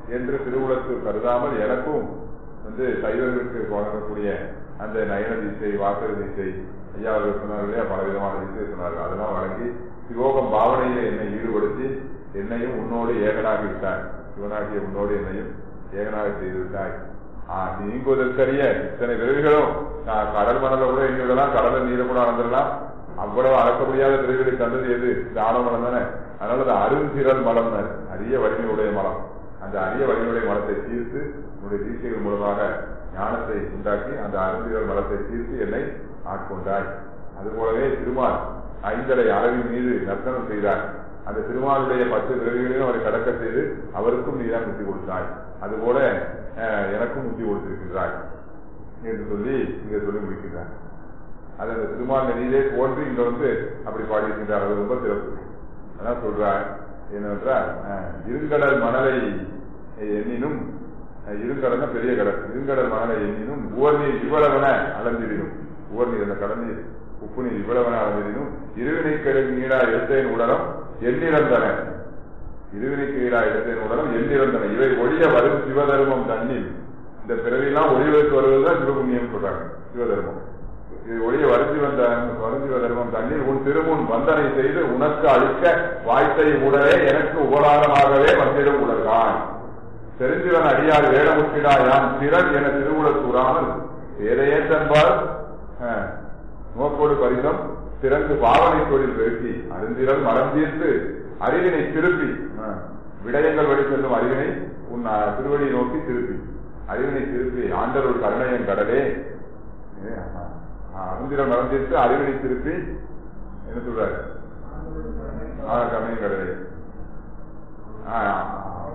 என்று திருவுளத்து கருதாமல் எனக்கும் வந்து சைவர்களுக்கு வழங்கக்கூடிய அந்த நயன திசை வாசக திசை ஐயா அவர்கள் சொன்னார்களே பலவிதமான திசை சொன்னார்கள் அதெல்லாம் வழங்கி சிவோகம் பாவனையில என்னை ஈடுபடுத்தி என்னையும் உன்னோடு ஏகனாக விட்டாய் சிவனாகிய உன்னோடு என்னையும் ஏகனாக செய்து விட்டாய் ஆஹ் நீங்குவதற்கரிய இத்தனை பிறவிகளும் நான் கடல் மணல கூட எங்க விடலாம் கடல நீரை கூட அளந்துடலாம் அவ்வளவு அளக்க முடியாத பிறவிகளை தந்தது எது இந்த ஆணவமலம் தானே அதனால அது அருந்திரல் மலம் அரிய வலிமையுடைய மலம் அந்த அரிய வலிமையுடைய மலத்தை தீர்த்து உன்னுடைய தீட்சைகள் மூலமாக ஞானத்தை உண்டாக்கி அந்த அருந்திரல் மலத்தை தீர்த்து என்னை ஆட்கொண்டாய் அதுபோலவே திருமால் ஐந்தரை அளவின் மீது நர்த்தனம் செய்தார் அந்த திருமாலுடைய பத்து பிறவிகளையும் அவரை கடக்க செய்து அவருக்கும் நீதான் முத்தி கொடுத்தாய் அதுபோல அஹ், எனக்கும் முத்தி கொடுத்திருக்கிறாய் என்று சொல்லி இங்க சொல்லி முடிக்கிறார் அது அந்த திருமால் நெறியிலே போன்று இங்க வந்து அப்படி பாடியிருக்கின்றார் அது ரொம்ப சிறப்பு அதான் சொல்றார் என்னவென்றால் அஹ், இருங்கடல் மணலை எண்ணினும் அஹ், இருங்கடல்னா பெரிய கடல் இருங்கடல் மணலை எண்ணினும் உவர் நீர் இவ்வளவென அளந்திடினும் உவர் நீர் அந்த கடல் நீர் உப்பு நீர் இவ்வளவென அளந்திடினும் இருவினை கெடுக்கு நீடா எடுத்தேன் உடலம் எண்ணிறந்தன இருவினைக்கு ஈடா எடுத்தேன் உடலும் எண்ணிறந்தன இவை ஒழிய வரும் சிவதர்மம் தண்ணில் இந்த பிறவியெல்லாம் ஒளிவதற்கு வருவதுதான் சிவபுண்ணியம் சொல்றாங்க சிவதர்மம் இது ஒளிய வருந்தி வந்த வருந்தி தர்மம் தண்ணீர் உன் திருமுன் வந்தனை செய்து உனக்கு அளிக்க வாய்த்தை உடலே எனக்கு உபகாரமாகவே வந்திடும் உலகான் தெரிஞ்சவன் அடியார் வேடமுற்றிடா யான் திறன் என திருவுளத் கூறாமல் வேறையே தன்பால் அஹ், நோக்கோடு பரிசம் திறந்து பாவனை தொழில் பெருக்கி அருந்திரல் மரம் தீர்த்து அறிவினை திருப்பி அஹ், விடயங்கள் வழி செல்லும் அறிவினை உன் அஹ், திருவடியை நோக்கி திருப்பி அறிவினை திருப்பி ஆண்டருள் கருணையன் கடலே ஏ, ஆமா. ஆஹ், அருந்திரல் மரம் தீர்த்து அறிவினை திருப்பி என்ன சொல்றாரு ஆ, கருணையன் கடலே ஆஹ்,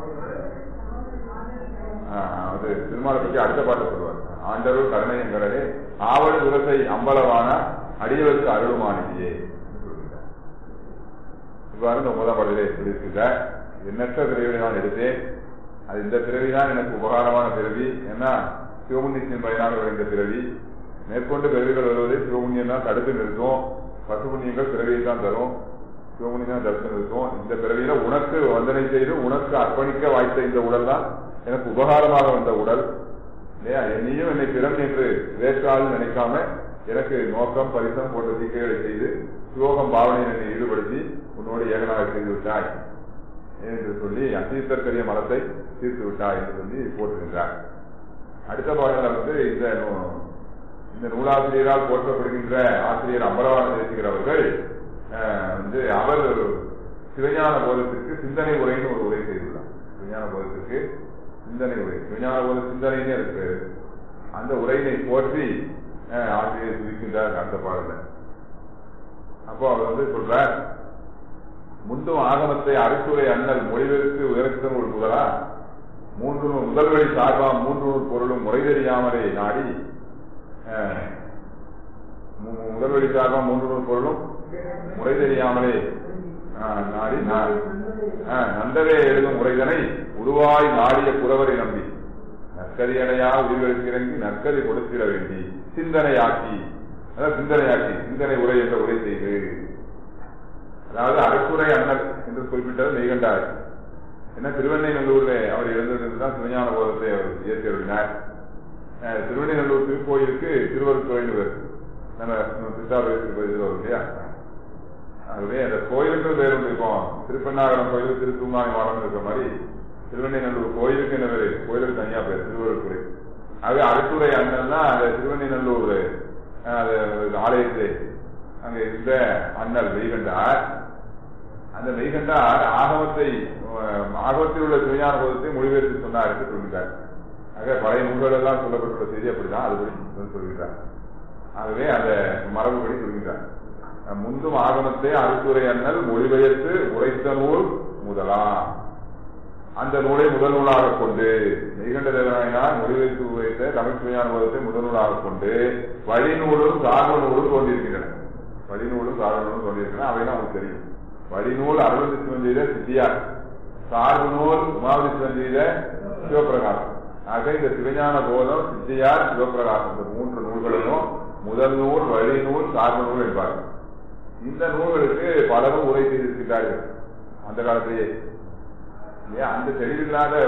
ஆஹ், அது திருமாலை பற்றி அடுத்த பாட்டு சொல்லுவார் ஆண்டருள் கருணையன் கடலே ஆவல் துரசை அம்பலவான அடியவருக்கு அருள்மானிதியே இவ்வாறு இந்த முதல் பாடலே சொல்லியிருக்கிற எண்ணற்ற பிறவிகளை நான் எடுத்தேன் அது இந்த பிறவி தான் எனக்கு உபகாரமான பிறவி ஏன்னா சிவபுண்ணியத்தின் பயனாக விளைந்த பிறவி மேற்கொண்டு பிறவிகள் வருவதை சிவபுண்ணியம் தான் தடுத்து நிறுத்தும் பசு புண்ணியங்கள் பிறவியை தான் தரும் சிவபுண்ணியம் தான் தடுத்து நிறுத்தும் இந்த பிறவியில உனக்கு வந்தனை செய்து உனக்கு அர்ப்பணிக்க வாய்த்த இந்த உடல் தான் எனக்கு உபகாரமாக வந்த உடல் இல்லையா என்னையும் என்னை பிறன் என்று வேற்றால் நினைக்காம எனக்கு நோக்கம் பரிசம் போன்ற தீக்கைகளை செய்து சிவோகம் பாவனையில் என்னை ஈடுபடுத்தி உன்னோடு ஏகனாக செய்து விட்டாய் என்று சொல்லி அத்தீர்த்தற்கரிய மலத்தை தீர்த்து விட்டாய் என்று சொல்லி போட்டுகின்றார் அடுத்த பாடல வந்து இந்த நூ- இந்த நூலாசிரியரால் போற்றப்படுகின்ற ஆசிரியர் அம்பலவான தேசிகிறவர்கள் அஹ், வந்து அவர் சிவஞான போதத்திற்கு சிந்தனை உரைன்னு ஒரு உரை செய்துள்ளார் சிவஞான போதத்திற்கு சிந்தனை உரை சிவஞான போத சிந்தனைன்னு இருக்கு அந்த உரையினை போற்றி அஹ், ஆசிரியர் துதிக்கின்றார் அந்த பாடல அப்போ அவர் வந்து சொல்றார் முந்தும் ஆகமத்தை அரைத்துறை அண்ணல் மொழிபெயர்த்து உயர்த்தும் ஒரு முதலா மூன்று நூல் முதல் வழி சார்பாம் மூன்று நூல் பொருளும் முறை தெரியாமலே நாடி அஹ், மு- முதல் வழி சார்பாம் மூன்று நூல் பொருளும் முறை தெரியாமலே அஹ், நாடி நா- அஹ், நந்தவே எழுதும் முறைதனை உருவாய் நாடிய புறவரை நம்பி நற்கதியடையா உயிர்களுக்கு இறங்கி நற்கதி கொடுத்திட வேண்டி சிந்தனையாக்கி அதாவது சிந்தனையாக்கி சிந்தனை உரை என்ற உரை செய்து அதாவது அரைக்குறை அண்ணல் என்று குறிப்பிட்டது மெய்கண்டார் என்ன திருவெண்ணைநல்லூர்ல அவர் இருந்ததுதான் சிவஞான போதத்தை அவர் இயற்றி அருளினார் அஹ், திருவெண்ணைநல்லூர் திருக்கோயிலுக்கு திருவருத்துறைன்னு பேர் நம்ம திருத்தாபுரத்துக்கு கோயில் வரும் இல்லையா ஆகவே அந்த கோயிலுக்கு பேர் ஒன்று இருக்கும் திருப்பண்ணாகரம் கோயில் திருத்துமாய் மாடம் இருக்கிற மாதிரி திருவெண்ணைநல்லூர் கோயிலுக்கு என்ன பேரு கோயிலுக்கு தனியா பேர் திருவருத்துறை ஆகவே அரைத்துறை அண்ணல்னா அந்த திருவெண்ணைநல்லூர் அஹ், அது ஆலயத்தை அங்க இருந்த அண்ணல் மெய்கண்டார் அந்த மெய்கண்டார் ஆகமத்தை அஹ், ஆகமத்தில் உள்ள சிவஞான போதத்தை மொழிபெயர்த்து சொன்னார் என்று சொல்கிறார் ஆக பழைய நூல்கள் எல்லாம் சொல்லப்பட்டுள்ள செய்தி அப்படிதான் அதுபடி சொல்லி சொல்கிறார் ஆகவே அந்த மரபுபடி சொல்கிறார் அஹ், முந்தும் ஆகமத்தை அறுத்துரை அண்ணல் மொழிபெயர்த்து உரைத்த நூல் முதலா அந்த நூலை முதல் நூலாக கொண்டு மெய்கண்ட தேவநாயனார் மொழிபெயர்த்து உரைத்த தமிழ் சிவஞான போதத்தை முதல் நூலாக கொண்டு வழிநூலும் சார்பு நூலும் தோன்றியிருக்கின்றன வழிநூலும் சார்பு நூலும் தோன்றியிருக்கின்றன அவைதான் உங்களுக்கு தெரியும் வழிநூல் அருள் சிவன் செய்த சித்தியார் சார்பு நூல் உமாவதி சிவன் செய்த சிவபிரகாசம் ஆக இந்த சிவஞான போதம் சித்தியார் சிவபிரகாசம் இந்த மூன்று நூல்களையும் முதல் நூல் வழி நூல் சார்பு நூல் என்பார்கள் இந்த நூல்களுக்கு பலரும் உரை செய்திருக்கிறார்கள் அந்த காலத்திலேயே இல்லையா அந்த தெளிவில்லாத